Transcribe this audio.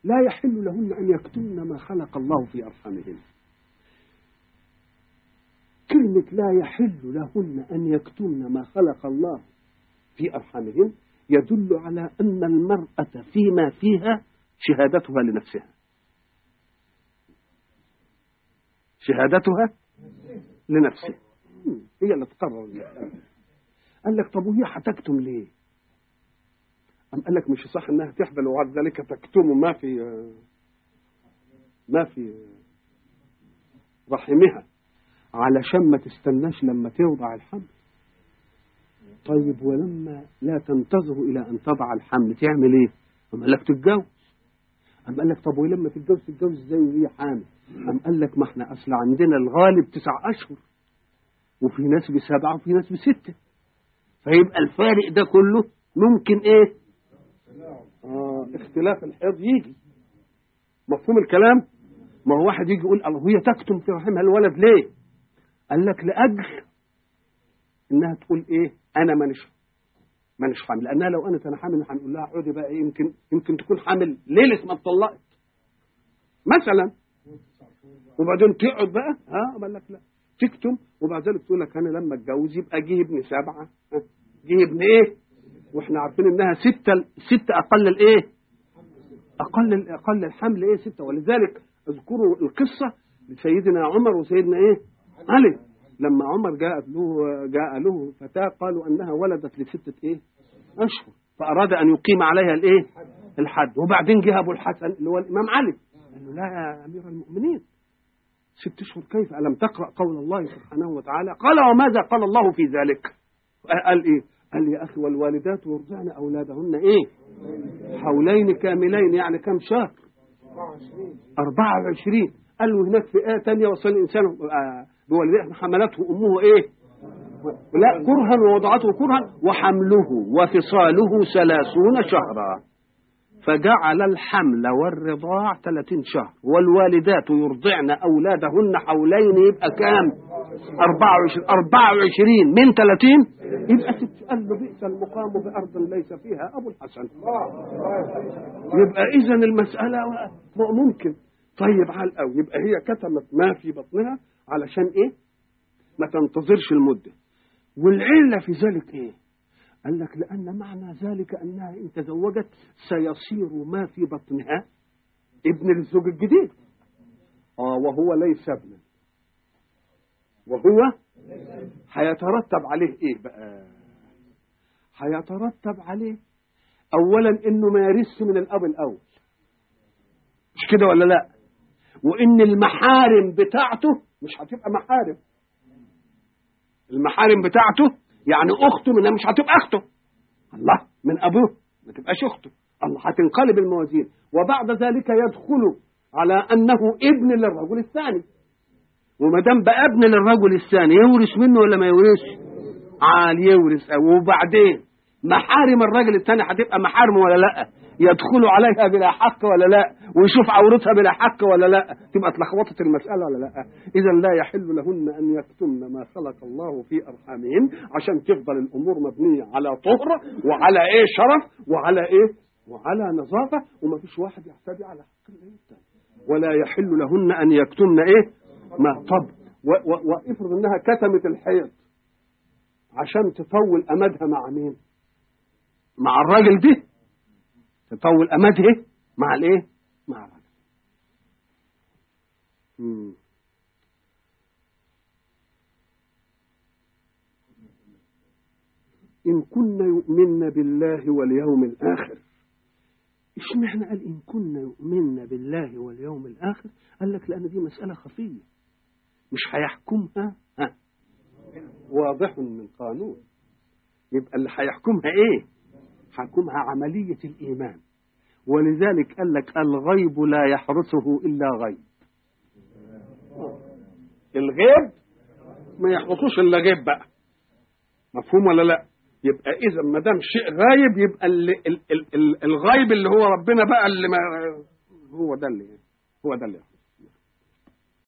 لا يحل لهن أن يكتمن ما خلق الله في أرحامهن كلمة لا يحل لهن أن يكتمن ما خلق الله في أرحامهن يدل على أن المرأة فيما فيها شهادتها لنفسها شهادتها لنفسها هي اللي تقرر المسألة قال لك طب وهي هتكتم ليه؟ أم قال لك مش صح انها تحبل وبعد ذلك تكتم ما في ما في رحمها علشان ما تستناش لما توضع الحمل طيب ولما لا تنتظر الى ان تضع الحمل تعمل ايه؟ أم قال لك تتجوز أم قال لك طب ولما تتجوز تتجوز ازاي وهي حامل؟ أم قال لك ما احنا اصل عندنا الغالب تسع اشهر وفي ناس بسبعه وفي ناس بسته فيبقى الفارق ده كله ممكن ايه؟ آه اختلاف الحيض يجي مفهوم الكلام؟ ما هو واحد يجي يقول الله هي تكتم في رحمها الولد ليه؟ قال لك لاجل انها تقول ايه؟ انا مانيش مانيش حامل لانها لو انا انا حامل هنقول لها اقعدي بقى إيه يمكن يمكن تكون حامل ليله ما اتطلقت مثلا وبعدين تقعد بقى ها قال لك لا تكتم وبعد ذلك تقول لك انا لما اتجوز يبقى جه ابن سبعه ها؟ جه ابن ايه؟ واحنا عارفين انها سته سته اقل الايه؟ اقل اقل الحمل ايه سته ولذلك اذكروا القصه لسيدنا عمر وسيدنا ايه؟ علي لما عمر جاء له جاء له فتاه قالوا انها ولدت لسته ايه؟ اشهر فاراد ان يقيم عليها الايه؟ الحد وبعدين جه ابو الحسن اللي هو الامام علي قال له لا يا امير المؤمنين ست اشهر كيف الم تقرا قول الله سبحانه وتعالى قال وماذا قال الله في ذلك؟ قال ايه؟ قال يا اخي والوالدات يرضعن اولادهن ايه؟ حولين كاملين يعني كم شهر؟ 24 قال له هناك في آية تانية وصل الإنسان بوالديه حملته أمه إيه؟ لا كرها ووضعته كرها وحمله وفصاله ثلاثون شهرا فجعل الحمل والرضاع 30 شهر والوالدات يرضعن أولادهن حولين يبقى كام 24 24 من 30 يبقى ست قال له بئس المقام بأرض ليس فيها أبو الحسن يبقى إذا المسألة ممكن طيب على الأول يبقى هي كتمت ما في بطنها علشان إيه ما تنتظرش المدة والعلة في ذلك إيه قال لك لأن معنى ذلك أنها إن تزوجت سيصير ما في بطنها ابن الزوج الجديد آه وهو ليس ابنا وهو هيترتب عليه إيه بقى هيترتب عليه أولا إنه ما يرث من الأب الأول مش كده ولا لا وإن المحارم بتاعته مش هتبقى محارم المحارم بتاعته يعني اخته منها مش هتبقى اخته الله من ابوه ما تبقاش اخته الله هتنقلب الموازين وبعد ذلك يدخل على انه ابن للرجل الثاني وما دام بقى ابن للرجل الثاني يورث منه ولا ما يورثش عال يورث وبعدين محارم الرجل الثاني هتبقى محارمه ولا لا يدخل عليها بلا حق ولا لا ويشوف عورتها بلا حق ولا لا تبقى اتلخبطت المسألة ولا لا إذا لا يحل لهن أن يكتمن ما خلق الله في أرحامهن عشان تفضل الأمور مبنية على طهر وعلى إيه شرف وعلى إيه وعلى نظافة وما فيش واحد يعتدي على حق الله الثاني ولا يحل لهن أن يكتمن إيه ما طب وافرض إنها كتمت الحيض عشان تطول أمدها مع مين مع الراجل ده تطول أمده مع الإيه؟ مع الرجل. مم. إن كن يؤمن بالله واليوم الآخر اشمعنى قال إن كن يؤمن بالله واليوم الآخر قال لك لأن دي مسألة خفية مش هيحكمها ها واضح من قانون يبقى اللي هيحكمها ايه حكمها عملية الإيمان ولذلك قال لك الغيب لا يحرسه إلا غيب الغيب ما يحرسوش إلا غيب بقى مفهوم ولا لا يبقى إذا ما دام شيء غايب يبقى اللي ال ال ال الغيب اللي هو ربنا بقى اللي ما هو ده اللي هو ده اللي